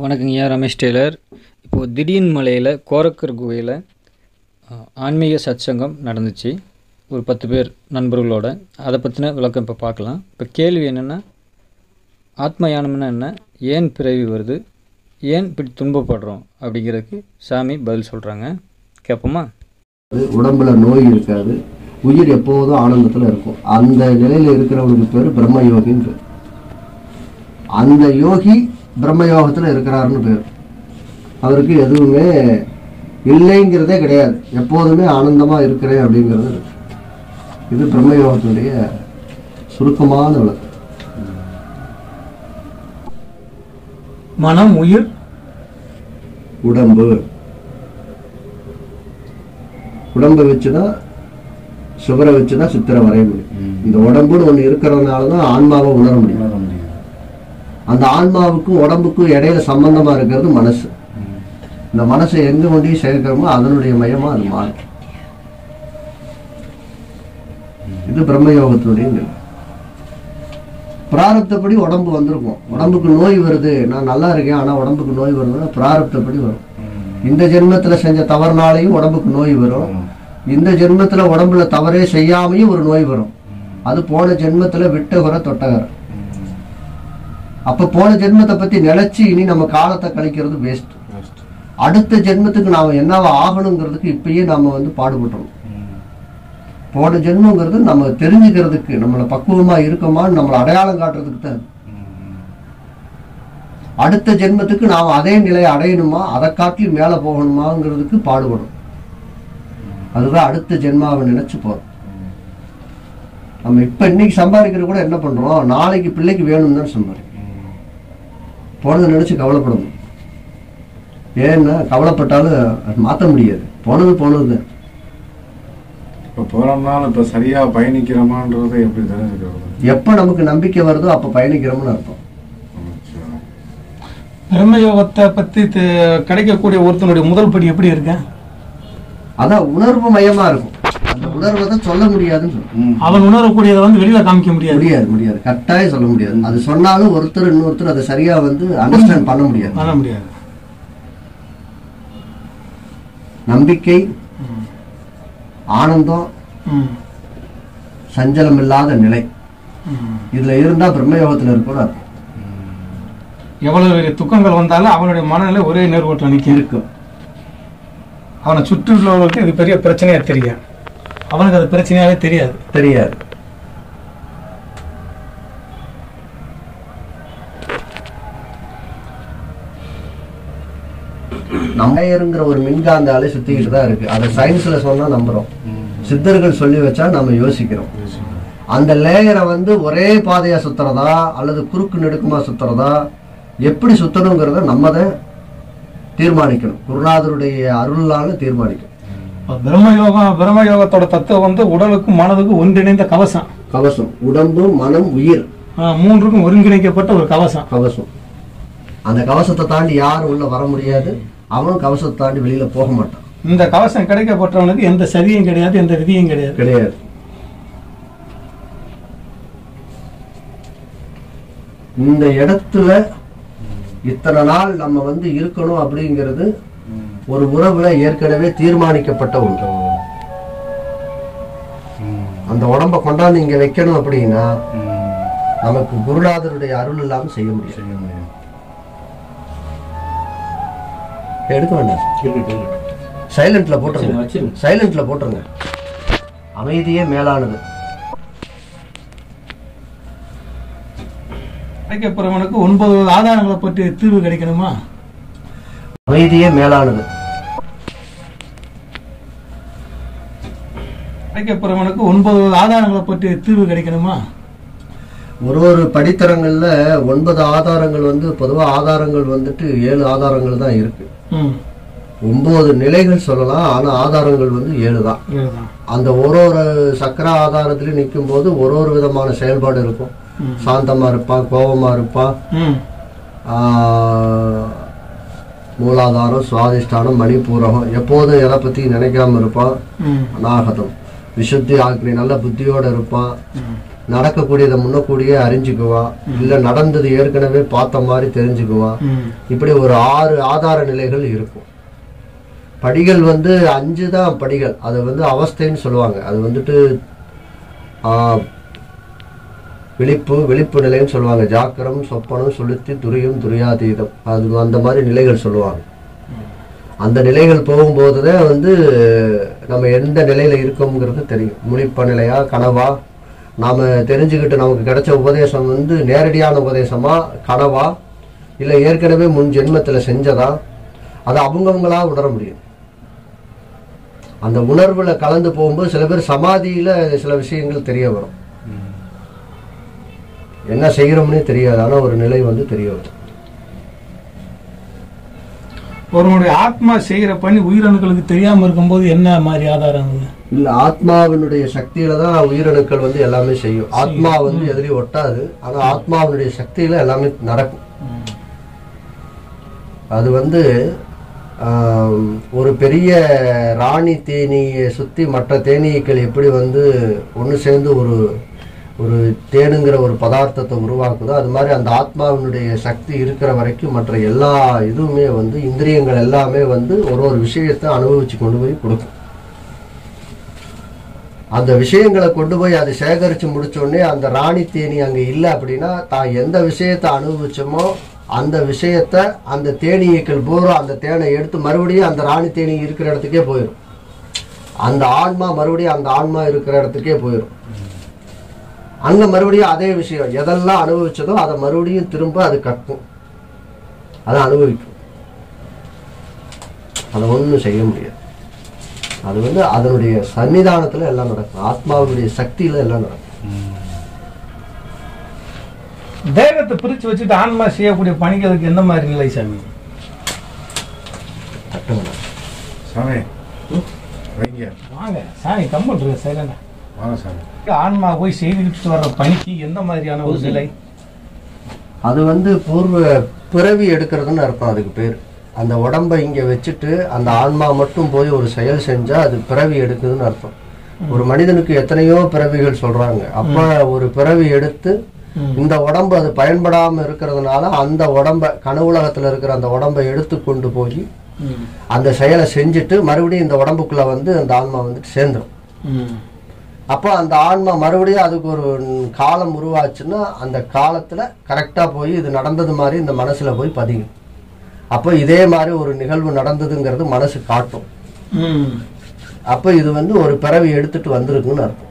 வணக்கங்கய்யா Ramesh Taylor இப்போது திடீர்னு மலையில் கோரக்கர் குகையில் ஆன்மீக சத்சங்கம் நடந்துச்சு ஒரு பத்து பேர் நண்பர்களோட அதை பற்றின விளக்கம் இப்போ பார்க்கலாம் இப்போ கேள்வி என்னென்னா ஆத்ம யானம்னா என்ன ஏன் பிறவி வருது ஏன் இப்படி துன்பப்படுறோம் அப்படிங்கிறதுக்கு சாமி பதில் சொல்கிறாங்க கேட்போமா அது உடம்புல நோய் இருக்காது உயிர் எப்போதும் ஆனந்தத்தில் இருக்கும் அந்த நிலையில் இருக்கிறவனுக்கு பேர் பிரம்ம யோகின்னு பேர் அந்த யோகி பிரம்ம யோகத்தில் இருக்கிறாருன்னு பேர் அவருக்கு எதுவுமே இல்லைங்கிறதே கிடையாது எப்போதுமே ஆனந்தமாக இருக்கிறேன் அப்படிங்கிறது இருக்கு. இது பிரம்ம யோகத்தினுடைய சுருக்கமான விளக்கம் மனம் உயிர் உடம்பு உடம்பை வச்சு தான் சுகரை வச்சு தான் சித்திரை வரைய முடியும் இந்த உடம்புன்னு ஒன்று இருக்கிறதுனால தான் ஆன்மாவை உணர முடியும் அந்த ஆன்மாவுக்கும் உடம்புக்கும் இடையில சம்பந்தமா இருக்கிறது மனசு இந்த மனசை எங்க கொண்டு சேர்க்கிறோமோ அதனுடைய மையமா அது மாறும் இது பிரம்ம யோகத்தினுடைய நிலை பிராரப்தப்படி உடம்பு வந்திருக்கும் உடம்புக்கு நோய் வருது நான் நல்லா இருக்கேன் ஆனா உடம்புக்கு நோய் வருதுன்னா பிராரப்தப்படி வரும் இந்த ஜென்மத்துல செஞ்ச தவறுனாலையும் உடம்புக்கு நோய் வரும் இந்த ஜென்மத்துல உடம்புல தவறே செய்யாமையும் ஒரு நோய் வரும் அது போன ஜென்மத்துல விட்டகுற தொட்டகர அப்ப போன ஜென்மத்தை பத்தி நினைச்சு இனி நம்ம காலத்தை கழிக்கிறது வேஸ்ட் அடுத்த ஜென்மத்துக்கு நாம என்னவா ஆகணுங்கிறதுக்கு இப்பயே நாம வந்து பாடுபட்டுறோம் போன ஜென்மங்கிறது நம்ம தெரிஞ்சுக்கிறதுக்கு நம்மளை பக்குவமா இருக்கோமான்னு நம்மளை அடையாளம் காட்டுறதுக்கு தான் அடுத்த ஜென்மத்துக்கு நாம் அதே நிலையை அடையணுமா அதை காட்டிலும் மேலே போகணுமாங்கிறதுக்கு பாடுபடும் அதுதான் அடுத்த ஜென்மாவை நினைச்சு போறோம் நம்ம இப்ப இன்னைக்கு சம்பாதிக்கிறது கூட என்ன பண்றோம் நாளைக்கு பிள்ளைக்கு வேணும்னு தான் சம்பாதிக்கிறோம் போனதை நினைச்சு கவலைப்படணும் ஏன்னா கவலைப்பட்டாலும் அது மாற்ற முடியாது போனது போனது இப்போ போறோம்னாலும் இப்போ சரியா பயணிக்கிறோமான்றதை எப்படி தெரிஞ்சுக்கிறது எப்ப நமக்கு நம்பிக்கை வருதோ அப்ப பயணிக்கிறோம்னு அர்த்தம் பிரம்ம யோகத்தை பத்தி தெ- கிடைக்கக்கூடிய ஒருத்தனுடைய முதல் படி எப்படி இருக்கு அதான் உணர்வு மயமா இருக்கும் அந்த உணர்வை தான் சொல்ல முடியாதுன்னு சொல்றேன் அவன் உணரக்கூடியதை வந்து வெளியில காமிக்க முடியாது முடியாது முடியாது கட்டாயம் சொல்ல முடியாது அது சொன்னாலும் ஒருத்தர் இன்னொருத்தர் அதை சரியா வந்து அண்டர்ஸ்டாண்ட் பண்ண முடியாது பண்ண முடியாது நம்பிக்கை ஆனந்தம் ம். சஞ்சலம் இல்லாத நிலை ம். இதுல இருந்தா பிரம்மயோகத்துல இருக்கணும் அர்த்தம் எவ்வளவு பெரிய துக்கங்கள் வந்தாலும் அவனுடைய மனநிலை ஒரே நேர்கோட்டில் நிற்கும் இருக்கும் அவனை சுற்றியுள்ளவர்களுக்கு இது பெரிய பிரச்சனையா தெரியும் அவனுக்கு அது பிரச்சனையாவே தெரியாது தெரியாது நம்மயருங்கிற ஒரு மின்காந்த அலை சுத்திக்கிட்டு தான் இருக்கு அதை சயின்ஸ்ல சொன்னா நம்புறோம் சித்தர்கள் சொல்லி வச்சா நம்ம யோசிக்கிறோம் அந்த லேயரை வந்து ஒரே பாதையா சுத்துறதா அல்லது குறுக்கு நெடுக்குமா சுத்துறதா எப்படி சுத்தணுங்கிறத நம்ம தான் தீர்மானிக்கணும் குருநாதருடைய அருளால தீர்மானிக்கணும் இப்ப பிரம்ம யோகம் பிரம்ம யோகத்தோட தத்துவம் வந்து உடலுக்கும் மனதுக்கும் ஒன்றிணைந்த கவசம் கவசம் உடம்பு மனம் உயிர் ஆ, மூன்றுக்கும் ஒருங்கிணைக்கப்பட்ட ஒரு கவசம் கவசம் அந்த கவசத்தை தாண்டி யாரும் உள்ள வர முடியாது அவனும் கவசத்தை தாண்டி வெளியில போக மாட்டான் இந்த கவசம் கிடைக்கப்பட்டவனுக்கு எந்த சதியும் கிடையாது எந்த விதியும் கிடையாது கிடையாது இந்த இடத்துல இத்தனை நாள் நம்ம வந்து இருக்கணும் அப்படிங்கிறது ஒரு உறவுல ஏற்கனவே தீர்மானிக்கப்பட்ட ஒன்று அந்த உடம்ப கொண்டாந்து இங்க வைக்கணும் அப்படின்னா நமக்கு குருநாதருடைய அருள் இல்லாம செய்ய முடியாது எடுக்க வேண்டாம் சைலண்ட்ல போட்டுருங்க சைலண்ட்ல போட்டுருங்க அமைதியே மேலானது கிடைக்கப்படுறவனுக்கு ஒன்பது ஆதாரங்களை பற்றி தீர்வு கிடைக்கணுமா அமைதியே மேலானது கிடைக்கப்படுறவனுக்கு ஒன்பது ஆதாரங்களை பற்றி தீர்வு கிடைக்கணுமா ஒரு ஒரு படித்தரங்கள்ல ஒன்பது ஆதாரங்கள் வந்து பொதுவா ஆதாரங்கள் வந்துட்டு ஏழு ஆதாரங்கள் தான் இருக்கு ம் ஒன்பது நிலைகள் சொல்லலாம் ஆனா ஆதாரங்கள் வந்து ஏழு தான் இதுதான். அந்த ஒரு ஒரு சக்கர ஆதாரத்திலையும் நிற்கும் போது ஒரு ஒரு விதமான செயல்பாடு இருக்கும் ம். சாந்தமா இருப்பான் கோபமா இருப்பான் ம் ஆஹ், மூலாதாரம் சுவாதிஷ்டானம் மணிப்பூரகம் எப்போதும் எதை பத்தி நினைக்காம இருப்பான் ம் அநாகதம் விசுத்தி ஆக்னி நல்ல புத்தியோட இருப்பான் ம். நடக்கக்கூடியதை முன்னக்கூடியே அறிஞ்சுக்குவான் இல்ல நடந்தது ஏற்கனவே பார்த்த மாதிரி தெரிஞ்சுக்குவான் ம். இப்படி ஒரு ஆறு ஆதார நிலைகள் இருக்கும் படிகள் வந்து அஞ்சு தான் படிகள் அது வந்து அவஸ்தைன்னு சொல்லுவாங்க அது வந்துட்டு ஆ, விழிப்பு விழிப்பு நிலைன்னு சொல்லுவாங்க ஜாக்கிரம் சொப்பனம் சுளுத்தி துரியம் துரியாதீதம் அது அந்த மாதிரி நிலைகள் சொல்லுவாங்க அந்த நிலைகள் போகும்போது தான் வந்து நம்ம எந்த நிலையில இருக்கோம்ங்கிறது தெரியும் முழிப்ப நிலையா கனவா நாம தெரிஞ்சுக்கிட்டு நமக்கு கிடைச்ச உபதேசம் வந்து நேரடியான உபதேசமா கனவா இல்லை ஏற்கனவே முன் ஜென்மத்தில் செஞ்சதா அதை அவங்கவங்களா உணர முடியும் அந்த உணர்வுல கலந்து போகும்போது சில பேர் சமாதியில சில விஷயங்கள் தெரிய வரும் என்ன செய்கிறோம்னே தெரியாது ஆனா ஒரு நிலை வந்து தெரிய வரும் ஒருவனுடைய ஆத்மா செய்யற பணி உயிரணுக்களுக்கு தெரியாம இருக்கும்போது என்ன மாதிரி ஆதாரம் அது? இல்ல ஆத்மாவினுடைய சக்தியில தான் உயிரணுக்கள் வந்து எல்லாமே செய்யும் ஆத்மா வந்து எதிரையும் ஒட்டாது ஆனா ஆத்மாவினுடைய சக்தியில எல்லாமே நடக்கும் அது வந்து ஆம், ஒரு பெரிய ராணி தேனீயை சுத்தி மற்ற தேனீக்கள் எப்படி வந்து ஒன்று சேர்ந்து ஒரு ஒரு தேனுங்கிற ஒரு பதார்த்தத்தை உருவாக்குதோ அது மாதிரி அந்த ஆத்மாவினுடைய சக்தி இருக்கிற வரைக்கும் மற்ற எல்லா இதுவுமே வந்து இந்திரியங்கள் எல்லாமே வந்து ஒரு ஒரு விஷயத்தை அனுபவிச்சு கொண்டு போய் கொடுக்கும் அந்த விஷயங்களை கொண்டு போய் அதை சேகரித்து முடிச்ச உடனே அந்த ராணி தேனி அங்கே இல்லை அப்படின்னா தான் எந்த விஷயத்தை அனுபவிச்சோமோ அந்த விஷயத்த அந்த தேனீக்கள் பூரா அந்த தேனை எடுத்து மறுபடியும் அந்த ராணி தேனி இருக்கிற இடத்துக்கே போயிடும் அந்த ஆன்மா மறுபடியும் அந்த ஆன்மா இருக்கிற இடத்துக்கே போயிடும் அங்க மறுபடியும் அதே விஷயம் எதெல்லாம் அனுபவிச்சதோ அதை மறுபடியும் திரும்ப அது கற்கும் அதை அனுபவிக்கும் அதை ஒன்றும் செய்ய முடியாது அது வந்து அதனுடைய சன்னிதானத்துல எல்லாம் நடக்கும் ஆத்மாவுடைய சக்தியில எல்லாம் நடக்கும் தேகத்தை பிரிச்சு வச்சுட்டு ஆன்மா செய்யக்கூடிய பணிகளுக்கு எந்த மாதிரி நிலை சாமி தட்டுங்க சாமி வைங்க வாங்க சாமி கம்மல் இருக்கு சைலண்டா வாங்க சாமி ஆன்மா போய் செய்துக்கிட்டு வர்ற பணிக்கு எந்த மாதிரியான ஒரு நிலை அது வந்து பூர்வ பிறவி எடுக்கிறதுன்னு அர்த்தம் அதுக்கு பேர் அந்த உடம்பை இங்க வச்சுட்டு அந்த ஆன்மா மட்டும் போய் ஒரு செயல் செஞ்சா அது பிறவி எடுக்குதுன்னு அர்த்தம் ஒரு மனிதனுக்கு எத்தனையோ பிறவிகள் சொல்றாங்க அப்ப ஒரு பிறவி எடுத்து இந்த உடம்பு அது பயன்படாம இருக்கிறதுனால அந்த உடம்ப கனவுலகத்துல இருக்கிற அந்த உடம்பை எடுத்து கொண்டு போய் அந்த செயலை செஞ்சுட்டு மறுபடியும் இந்த உடம்புக்குள்ள வந்து அந்த ஆன்மா வந்துட்டு சேர்ந்துடும் அப்போ அந்த ஆன்மா மறுபடியும் அதுக்கு ஒரு காலம் உருவாச்சுன்னா அந்த காலத்துல கரெக்டா போய் இது நடந்தது மாதிரி இந்த மனசுல போய் பதியும் அப்போ இதே மாதிரி ஒரு நிகழ்வு நடந்ததுங்கிறது மனசு காட்டும் அப்போ இது வந்து ஒரு பிறவி எடுத்துட்டு வந்திருக்குன்னு அர்த்தம்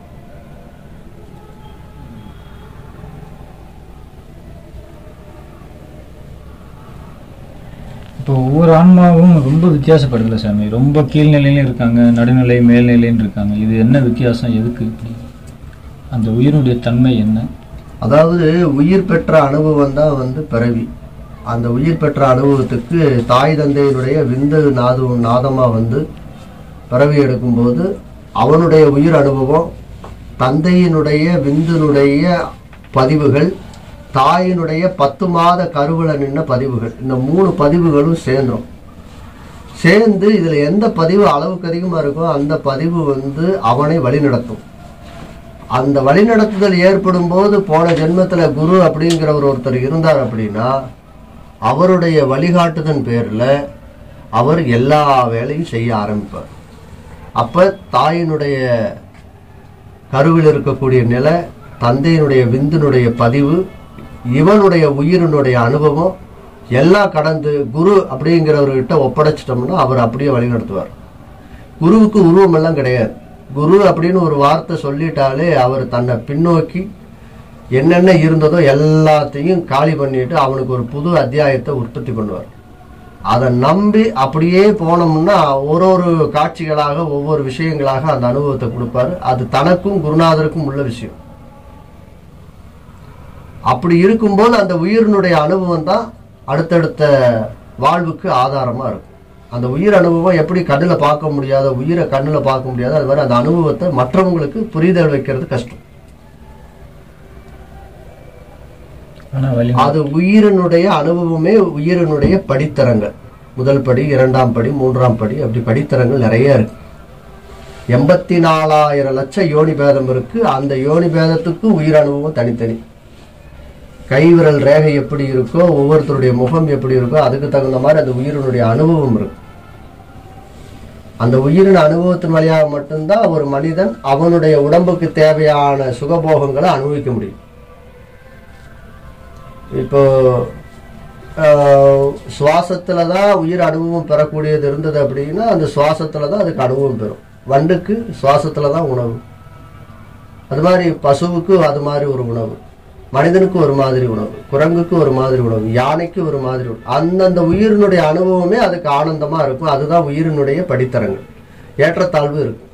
இப்போ ஒவ்வொரு ஆன்மாவும் ரொம்ப வித்தியாசப்படுதுல சாமி ரொம்ப கீழ்நிலையிலும் இருக்காங்க நடுநிலை மேல்நிலைன்னு இருக்காங்க இது என்ன வித்தியாசம் எதுக்கு இப்படி அந்த உயிரினுடைய தன்மை என்ன அதாவது உயிர் பெற்ற அனுபவம் தான் வந்து பிறவி அந்த உயிர் பெற்ற அனுபவத்துக்கு தாய் தந்தையினுடைய விந்து நாது நாதமா வந்து பிறவி எடுக்கும்போது அவனுடைய உயிர் அனுபவம் தந்தையினுடைய விந்தினுடைய பதிவுகள் தாயினுடைய பத்து மாத கருவுல நின்ன பதிவுகள் இந்த மூணு பதிவுகளும் சேர்ந்துரும் சேர்ந்து இதுல எந்த பதிவு அளவுக்கு அதிகமா இருக்கோ அந்த பதிவு வந்து அவனை வழிநடத்தும் அந்த வழிநடத்துதல் ஏற்படும் போது போன ஜென்மத்துல குரு அப்படிங்கிற ஒரு ஒருத்தர் இருந்தார் அப்படின்னா அவருடைய வழிகாட்டுதன் பேர்ல அவர் எல்லா வேலையும் செய்ய ஆரம்பிப்பார் அப்ப தாயினுடைய கருவில் இருக்கக்கூடிய நிலை தந்தையினுடைய விந்தினுடைய பதிவு இவனுடைய உயிரினுடைய அனுபவம் எல்லாம் கடந்து குரு அப்படிங்கிறவர்கிட்ட ஒப்படைச்சிட்டோம்னா அவர் அப்படியே வழிநடத்துவார் குருவுக்கு உருவம் எல்லாம் கிடையாது குரு அப்படின்னு ஒரு வார்த்தை சொல்லிட்டாலே அவர் தன்னை பின்னோக்கி என்னென்ன இருந்ததோ எல்லாத்தையும் காலி பண்ணிட்டு அவனுக்கு ஒரு புது அத்தியாயத்தை உற்பத்தி பண்ணுவார் அதை நம்பி அப்படியே போனோம்னா ஒரு ஒரு காட்சிகளாக ஒவ்வொரு விஷயங்களாக அந்த அனுபவத்தை கொடுப்பாரு அது தனக்கும் குருநாதருக்கும் உள்ள விஷயம் அப்படி இருக்கும்போது அந்த உயிரினுடைய அனுபவம் தான் அடுத்தடுத்த வாழ்வுக்கு ஆதாரமா இருக்கும் அந்த உயிர் அனுபவம் எப்படி கண்ணில் பார்க்க முடியாத உயிரை கண்ணில் பார்க்க முடியாத அது மாதிரி அந்த அனுபவத்தை மற்றவங்களுக்கு புரிதல் வைக்கிறது கஷ்டம் ஆனா வலி அது உயிரினுடைய அனுபவமே உயிரினுடைய படித்தரங்கள் முதல் படி இரண்டாம் படி மூன்றாம் படி அப்படி படித்தரங்கள் நிறைய இருக்கு எண்பத்தி நாலாயிரம் லட்சம் யோனி பேதம் இருக்கு அந்த யோனி பேதத்துக்கு உயிர் அனுபவம் தனித்தனி கைவிரல் ரேகை எப்படி இருக்கோ ஒவ்வொருத்தருடைய முகம் எப்படி இருக்கோ அதுக்கு தகுந்த மாதிரி அந்த உயிரினுடைய அனுபவம் இருக்கு அந்த உயிரின் அனுபவத்தின் வழியாக மட்டும்தான் ஒரு மனிதன் அவனுடைய உடம்புக்கு தேவையான சுகபோகங்களை அனுபவிக்க முடியும் இப்போ ஆஹ், சுவாசத்துல தான் உயிர் அனுபவம் பெறக்கூடியது இருந்தது அப்படின்னா அந்த சுவாசத்துல தான் அதுக்கு அனுபவம் பெறும் வண்டுக்கு சுவாசத்துல தான் உணவு அது மாதிரி பசுவுக்கு அது மாதிரி ஒரு உணவு மனிதனுக்கு ஒரு மாதிரி உணவு குரங்குக்கு ஒரு மாதிரி உணவு யானைக்கு ஒரு மாதிரி உணவு அந்தந்த உயிரினுடைய அனுபவமே அதுக்கு ஆனந்தமா இருக்கும் அதுதான் உயிரினுடைய படித்தரங்கள் ஏற்றத்தாழ்வு இருக்கும்